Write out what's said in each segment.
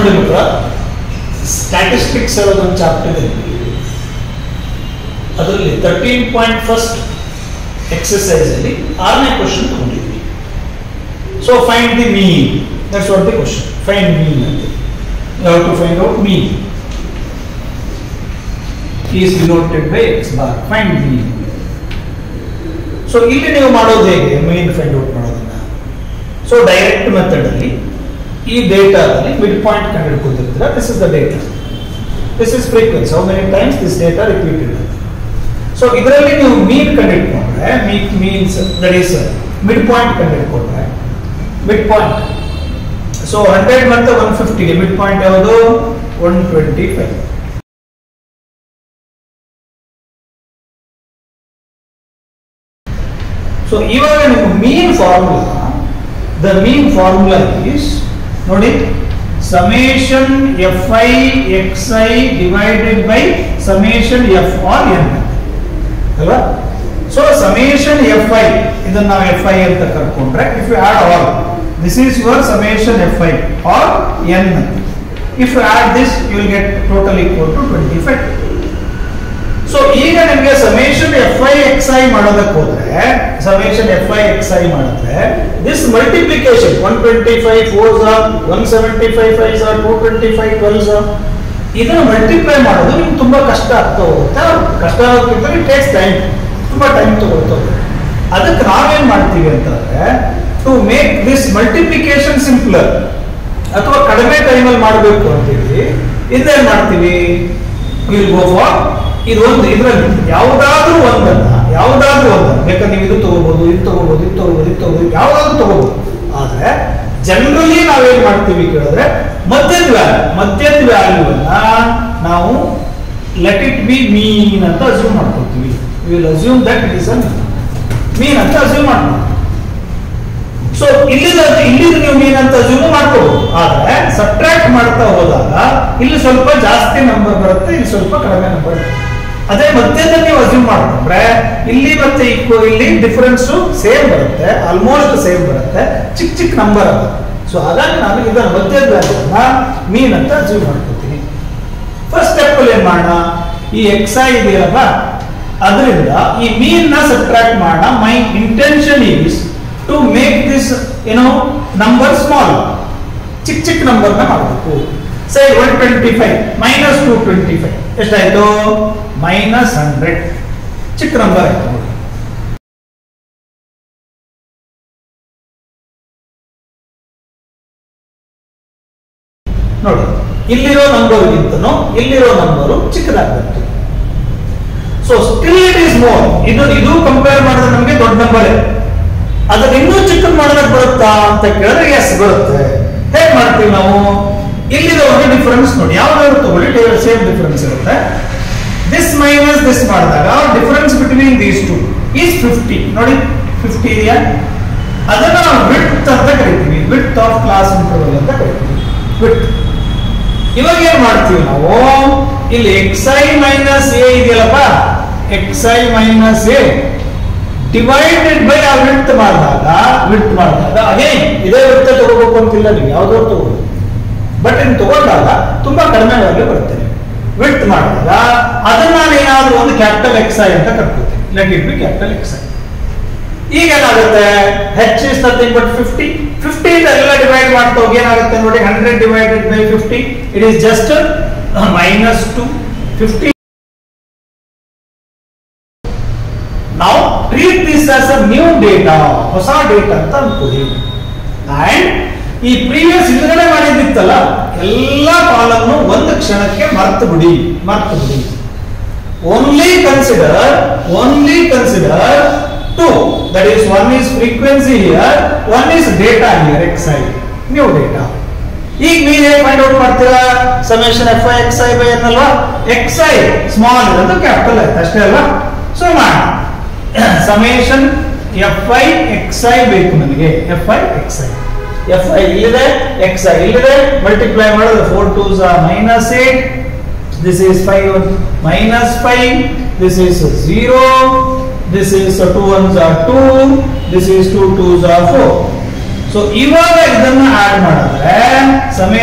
ನೋಡಿ ಮಕ್ಕಳ ಸ್ಟ್ಯಾಟಿಸ್ಟಿಕ್ಸ್ ಅನ್ನೋದೊಂದು ಚಾಪ್ಟರ್ ಇದೆ ಅದರಲ್ಲಿ ತರ್ಟೀನ್ ಪಾಯಿಂಟ್ ಫಸ್ಟ್ ಎಕ್ಸಸೈಸ್ ಅಲ್ಲಿ ಆರನೇ ಕ್ವಶನ್ ತಗೊಂಡಿದ್ವಿ so find the mean that's what the question find mean ಅಂತ ಯಾವ to find out mean is denoted by X bar find mean so ಇಲ್ಲಿ ನೀವು ಮಾಡೋದು ಹೇಗೆ ಮೀನ್ ಫೈಂಡ್ ಔಟ್ ಮಾಡೋದನ್ನ ಸೊ ಡೈರೆಕ್ಟ್ ಮೆಥಡ್ ಅಲ್ಲಿ ಈ ಡೇಟಾದಲ್ಲಿ ಮಿಡ್ ಪಾಯಿಂಟ್ ಕಂಡುಹಿಡ್ಕೊತಿರ್ತೀರ this is the data this is frequency how many times this data repeated so ಇದರಲ್ಲಿ ನೀವು ಮೀನ್ ಕಂಡುಹಿಡ್ಕೊಂಡ್ರೆ mean means that is mid point ಕಂಡುಹಿಡ್ಕೊಂಡ್ರೆ ಮಿಡ್ ಪಾಯಿಂಟ್ ಸೊ ಹಂಡ್ರೆಡ್ ಮತ್ತೆ ಒನ್ ಫಿಫ್ಟಿಗೆ ಮಿಡ್ ಪಾಯಿಂಟ್ ಯಾವುದು ಒನ್ ಟ್ವೆಂಟಿ ಫೈವ್ ಸೊ ಇವಾಗ ನಿಮ್ಮ mean formula the mean formula is ನೋಡಿ summation F I X I divided by summation F or N ಅಲ್ವಾ so summation F I ಇದನ್ನ ನಾವು F I ಅಂತ ಕರ್ಕೊಂಡ್ರೆ if you add all this is your summation F I R N if you add this you will get total equal to twenty five so ಈಗ ನಿಮಗೆ summation F I X I ಮಾಡೋದಕ್ಕೆ ಹೋದ್ರೆ summation F I X I ಮಾಡಿದ್ರೆ this multiplication one twenty five four one seventy five five two twenty five twelve ಇದನ್ನ multiply ಮಾಡೋದು ನಿಮ್ಗೆ ತುಂಬಾ ಕಷ್ಟ ಆಗ್ತಾ ಹೋಗುತ್ತೆ ಕಷ್ಟ ಆಗೋಕ್ಕಿಂತ ಇಟ್ ಟೇಕ್ಸ್ ಟೈಮ್ ತುಂಬಾ ಟೈಮ್ ತಗೊಳ್ತದೆ ಅದಕ್ಕೆ ನಾವೇನ್ ಮಾಡ್ತೀವಿ ಅಂತಂದ್ರೆ to make this multiplication simpler ಅಥವಾ ಕಡಿಮೆ ಟೈಮಲ್ಲಿ ಮಾಡಬೇಕು ಅಂತೇಳಿ ಇದೇನ್ ಮಾಡ್ತೀವಿ ವಿಲ್ ಗೋ ಫಾರ್ ಇದೊಂದು ಇದರಲ್ಲಿ ಯಾವುದಾದ್ರೂ ಒಂದನ್ನ ಯಾವುದಾದ್ರೂ ಒಂದನ್ನ ಬೇಕಾದ್ರೆ ನೀವು ಇದು ತಗೋಬಹುದು ಇದು ತಗೋಬಹುದು ಇದು ತಗೋಬಹುದು ಇದು ತಗೋಬಹುದು ಯಾವುದಾದ್ರೂ ತಗೋಬಹುದು ಆದ್ರೆ ಜನರಲಿ ನಾವೇನ್ ಮಾಡ್ತೀವಿ ಕೇಳಿದ್ರೆ ಮಧ್ಯದ ವ್ಯಾಲ್ಯೂ ಮಧ್ಯದ ವ್ಯಾಲ್ಯೂವನ್ನ ನಾವು ಲೆಟ್ ಇಟ್ ಬಿ ಮೀನ್ ಅಂತ ಅಸ್ಯೂಮ್ ಮಾಡ್ಕೊಳ್ತೀವಿ will assume that it is a mean ಅಂತ ಅಸ್ಯೂಮ್ ಮಾಡ್ತೀವಿ ಸೊ ಇಲ್ಲಿದ ಇಲ್ಲಿದ ನೀವು ಮೀನ್ ಅಂತ ಅಸ್ಯೂಮ್ ಮಾಡ್ಕೋಬಹುದು ಆದ್ರೆ ಸಬ್ಟ್ರಾಕ್ಟ್ ಮಾಡ್ತಾ ಹೋದಾಗ ಇಲ್ಲಿ ಸ್ವಲ್ಪ ಜಾಸ್ತಿ ನಂಬರ್ ಬರುತ್ತೆ ಇಲ್ಲಿ ಸ್ವಲ್ಪ ಕಡಿಮೆ ನಂಬರ್ ಅದೇ ಮಧ್ಯದಲ್ಲಿ ನೀವು ಅಸ್ಯೂಮ್ ಮಾಡ್ಕೊಂಡ್ರೆ ಇಲ್ಲಿ ಮತ್ತೆ ಇಕ್ಕು ಇಲ್ಲಿ ಡಿಫರೆನ್ಸ್ ಸೇಮ್ ಬರುತ್ತೆ ಆಲ್ಮೋಸ್ಟ್ ಸೇಮ್ ಬರುತ್ತೆ ಚಿಕ್ಕ ಚಿಕ್ಕ ನಂಬರ್ ಆಗುತ್ತೆ ಸೊ ಹಾಗಾಗಿ ನಾನು ಇದರ ಮಧ್ಯದ ವ್ಯಾಲ್ಯೂನ ಮೀನ್ ಅಂತ ಅಸ್ಯೂಮ್ ಮಾಡ್ಕೊತೀನಿ ಫಸ್ಟ್ ಸ್ಟೆಪ್ ಅಲ್ಲಿ ಏನ್ ಮಾಡೋಣ ಈ ಎಕ್ಸ್ ಐ ಇದೆಯಲ್ಲ ಅದರಿಂದ ಈ ಮೀನ್ ನ ಸಬ್ಟ್ರಾಕ್ಟ್ ಮಾಡೋಣ my intention is to make this ಏನೋ ನಂಬರ್ ಸ್ಮಾಲ್ ಚಿಕ್ಕ ಚಿಕ್ಕ ನಂಬರ್ನ ಮಾಡಬೇಕು say one twenty five minus two twenty five ಎಷ್ಟಾಯ್ತು ಮೈನಸ್ ಹಂಡ್ರೆಡ್ ಚಿಕ್ಕ ನಂಬರ್ ಆಯ್ತು ನೋಡಿ ನೋಡಿ ಇಲ್ಲಿರೋ ನಂಬರ್ಗಿಂತನೂ ಇಲ್ಲಿರೋ ನಂಬರು ಚಿಕ್ಕದಾಗಬೇಕು so still it is more ಇದು ಇದು ಕಂಪೇರ್ ಮಾಡಿದ್ರೆ ನಮಗೆ ದೊಡ್ಡ ನಂಬರ್ ಅದನ್ನ ಇನ್ನೂ ಚಿಕ್ಕದ್ ಮಾಡೋದಕ್ಕೆ ಬರುತ್ತಾ ಅಂತ ಕೇಳಿದ್ರೆ ಎಸ್ ಬರುತ್ತೆ ಹೇಗ್ ಮಾಡ್ತೀವಿ ನಾವು ಇಲ್ಲಿರೋ ಒಂದು ಡಿಫರೆನ್ಸ್ ನೋಡಿ ಯಾವ್ದಾದ್ರು ತಗೊಳ್ಳಿ ಸೇಮ್ ಡಿಫರೆನ್ಸ್ ಇರುತ್ತೆ ದಿಸ್ ಮೈನಸ್ ದಿಸ್ ಮಾಡಿದಾಗ difference between these two is fifty ನೋಡಿ ಫಿಫ್ಟಿ ಇದೆಯಾ ಅದನ್ನ ನಾವು ವಿಡ್ತ್ ಅಂತ ಕರಿತೀವಿ ವಿಡ್ತ್ ಆಫ್ ಕ್ಲಾಸ್ ಇಂಟರ್ವಲ್ ಅಂತ ಕರಿತೀವಿ ವಿಡ್ತ್ ಇವಾಗ ಏನ್ ಮಾಡ್ತೀವಿ ನಾವು ಇಲ್ಲಿ ಎಕ್ಸ್ ಐ ಮೈನಸ್ ಎ ಇದೆಯಲ್ಲಪ್ಪ X I minus A divided by ಆ ವಿಡ್ತ್ ಮಾಡಿದಾಗ ವಿಡ್ತ್ ಮಾಡಿದಾಗ ಅಗೇನ್ ಇದೇ ವಿಡ್ತ್ ತಗೋಬೇಕು ಅಂತಿಲ್ಲ ನೀವು ಯಾವ್ದೋ ತಗೋಬಹುದು ಬಟ್ ಇನ್ ತಗೊಂಡಾಗ ತುಂಬಾ ಕಡಿಮೆ ವ್ಯಾಲ್ಯೂ ಬರುತ್ತೆ ವಿಡ್ತ್ ಮಾಡಿದಾಗ ಅದನ್ನ ನಾನು ಏನಾದ್ರೂ ಒಂದು ಕ್ಯಾಪಿಟಲ್ ಎಕ್ಸ್ ಐ ಅಂತ ಕರ್ಕೋತೀನಿ let it be capital X I ಈಗ ಏನಾಗುತ್ತೆ H is nothing but fifty fifty ಎಲ್ಲ ಡಿವೈಡ್ ಮಾಡ್ತಾ ಹೋಗಿ ಏನಾಗುತ್ತೆ ನೋಡಿ hundred divided by fifty it is just minus two fifty ನಾವು treat this as a new data ಹೊಸ ಡೇಟಾ ಅಂತ ಅನ್ಕೊಳ್ಳಿ ಅಂಡ್ ಈ ಪ್ರೀವಿಯಸ್ ಹಿಂದ್ಗಡೆ ಮಾಡಿದ್ದಿತ್ತಲ್ಲ ಎಲ್ಲ ಕಾಲನ್ನು ಒಂದು ಕ್ಷಣಕ್ಕೆ ಮರ್ತು ಬಿಡಿ ಮರ್ತು ಬಿಡಿ only consider only consider to that is one is frequency here one is data here X I new data ಈಗ ನೀವು ಹೇಗೆ ಫೈಂಡ್ ಔಟ್ ಮಾಡ್ತೀರಾ summation F I X I by ಅನ್ನಲ್ವಾ ಎಕ್ಸ್ ಐ ಸ್ಮಾಲ್ ಇರೋದು ಕ್ಯಾಪಿಟಲ್ ಆಯ್ತು ಅಷ್ಟೇ ಅಲ್ವಾ so ಮಾಡೋಣ summation F I X I ಬೇಕು ನನಗೆ F I X I F I ಇಲ್ಲಿದೆ ಎಕ್ಸ್ ಐ ಇಲ್ಲಿದೆ ಮಲ್ಟಿಪ್ಲೈ ಮಾಡಿದ್ರೆ four two minus eight this is 5 minus 5 this is 0 this is 2 ones are 2 this is 2 twos are 4 so ಇವಾಗ ಇದನ್ನ add ಮಾಡಿದ್ರೆ ಸಮಯ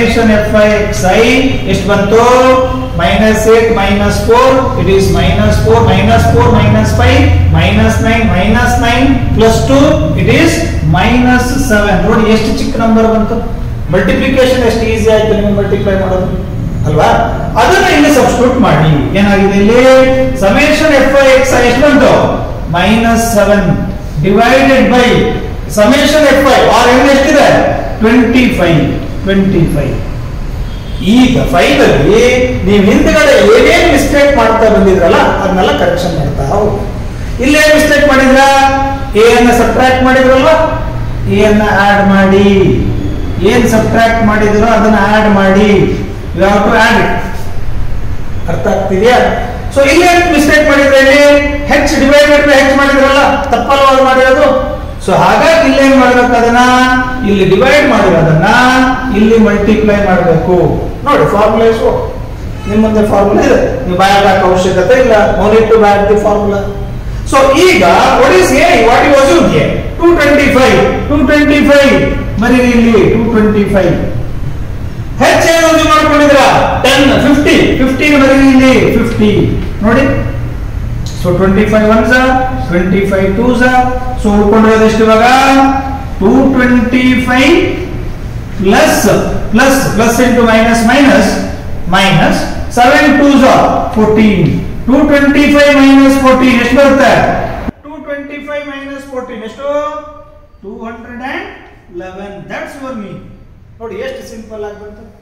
summation F I X I ಎಷ್ಟು ಬಂತು minus eight minus four it is minus four minus four minus five minus nine minus nine plus two it is minus seven ನೋಡಿ ಎಷ್ಟು ಚಿಕ್ಕ number ಬಂತು ಮಲ್ಟಿಪ್ಲಿಕೇಶನ್ ಎಷ್ಟು ಈಸಿ ಆಯ್ತು ನಿಮಗೆ ಮಲ್ಟಿಪ್ಲೈ ಮಾಡೋದು ಅಲ್ವಾ ಅದನ್ನ ಇಲ್ಲಿ ಸಬ್ಸ್ಟಿಟ್ಯೂಟ್ ಮಾಡಿ ಏನಾಗಿದೆ ಇಲ್ಲಿ summation F I X I ಎಷ್ಟು ಬಂತು minus seven divided by summation F I R N ಎಷ್ಟಿದೆ ಟ್ವೆಂಟಿ ಫೈವ್ ಟ್ವೆಂಟಿ ಫೈವ್ ಈಗ ಫೈನಲಿ ನೀವು ಹಿಂದ್ಗಡೆ ಏನೇನ್ ಮಿಸ್ಟೇಕ್ ಮಾಡ್ತಾ ಬಂದಿದ್ರಲ್ಲ ಅದನ್ನೆಲ್ಲ ಕರೆಕ್ಷನ್ ಮಾಡ್ತಾ ಹೋಗಿ ಇಲ್ಲೇ ಮಿಸ್ಟೇಕ್ ಮಾಡಿದ್ರ ಎ ಅನ್ನ ಸಬ್ಟ್ರಾಕ್ಟ್ ಮಾಡಿದ್ರಲ್ವಾ ಎ ಅನ್ನ ಆಡ್ ಮಾಡಿ ಏನ್ ಸಬ್ಟ್ರಾಕ್ಟ್ ಮಾಡಿದ್ರೋ ಅದನ್ನ ಆಡ್ ಮಾಡಿ you have to add it ಅರ್ಥ ಆಗ್ತಿದ್ಯಾ ಸೊ ಇಲ್ಲಿ ಮಿಸ್ಟೇಕ್ ಮಾಡಿದ್ರೆ ಇಲ್ಲಿ ಹೆಚ್ ಡಿವೈಡೆಡ್ ಬೈ ಹೆಚ್ ಮಾಡಿದ್ರಲ್ಲ ತಪ್ಪಲ್ವಾ ಅದು ಮಾಡಿರೋದು ಸೊ ಹಾಗಾಗಿ ಇಲ್ಲಿ ಏನ್ ಮಾಡ್ಬೇಕು ಅದನ್ನ ಇಲ್ಲಿ ಡಿವೈಡ್ ಮಾಡಿರೋದನ್ನ ಇಲ್ಲಿ ಮಲ್ಟಿಪ್ಲೈ ಮಾಡಬೇಕು ನೋಡಿ ಫಾರ್ಮುಲಾ ಇಸ್ ನಿಮ್ಮ ಮುಂದೆ ಫಾರ್ಮುಲಾ ಇದೆ ನೀವು ಬಾಯಾಗ ಹಾಕೋ ಅವಶ್ಯಕತೆ ಇಲ್ಲ no need to back the formula so ಈಗ what is A what you assume A two twenty five two twenty five ಮರೀರಿ ಇಲ್ಲಿ ಟೂ ಟ್ವೆಂಟಿ ಫೈವ್ ಹೆಚ್ಚು ಏನು ಯೂಸ್ ಮಾಡ್ಕೊಂಡಿದ್ರ ಟೆನ್ ಫಿಫ್ಟಿ ಫಿಫ್ಟೀನ್ ಬರೀರಿ ಇಲ್ಲಿ ಫಿಫ್ಟಿ ನೋಡಿ ಸೊ ಟ್ವೆಂಟಿ ಫೈವ್ ಒನ್ ಝಾ ಟ್ವೆಂಟಿ ಫೈವ್ ಟೂ ಝಾ ಸೊ ಉಳ್ಕೊಂಡಿರೋದು ಎಷ್ಟು ಇವಾಗ two twenty five plus plus plus into minus minus minus seven two ಝಾ fourteen two twenty five minus fourteen ಎಷ್ಟು ಬರುತ್ತೆ two twenty five minus fourteen ಎಷ್ಟು two hundred and eleven that's your mean ನೋಡಿ ಎಷ್ಟು simple ಆಗಿ ಬಂತು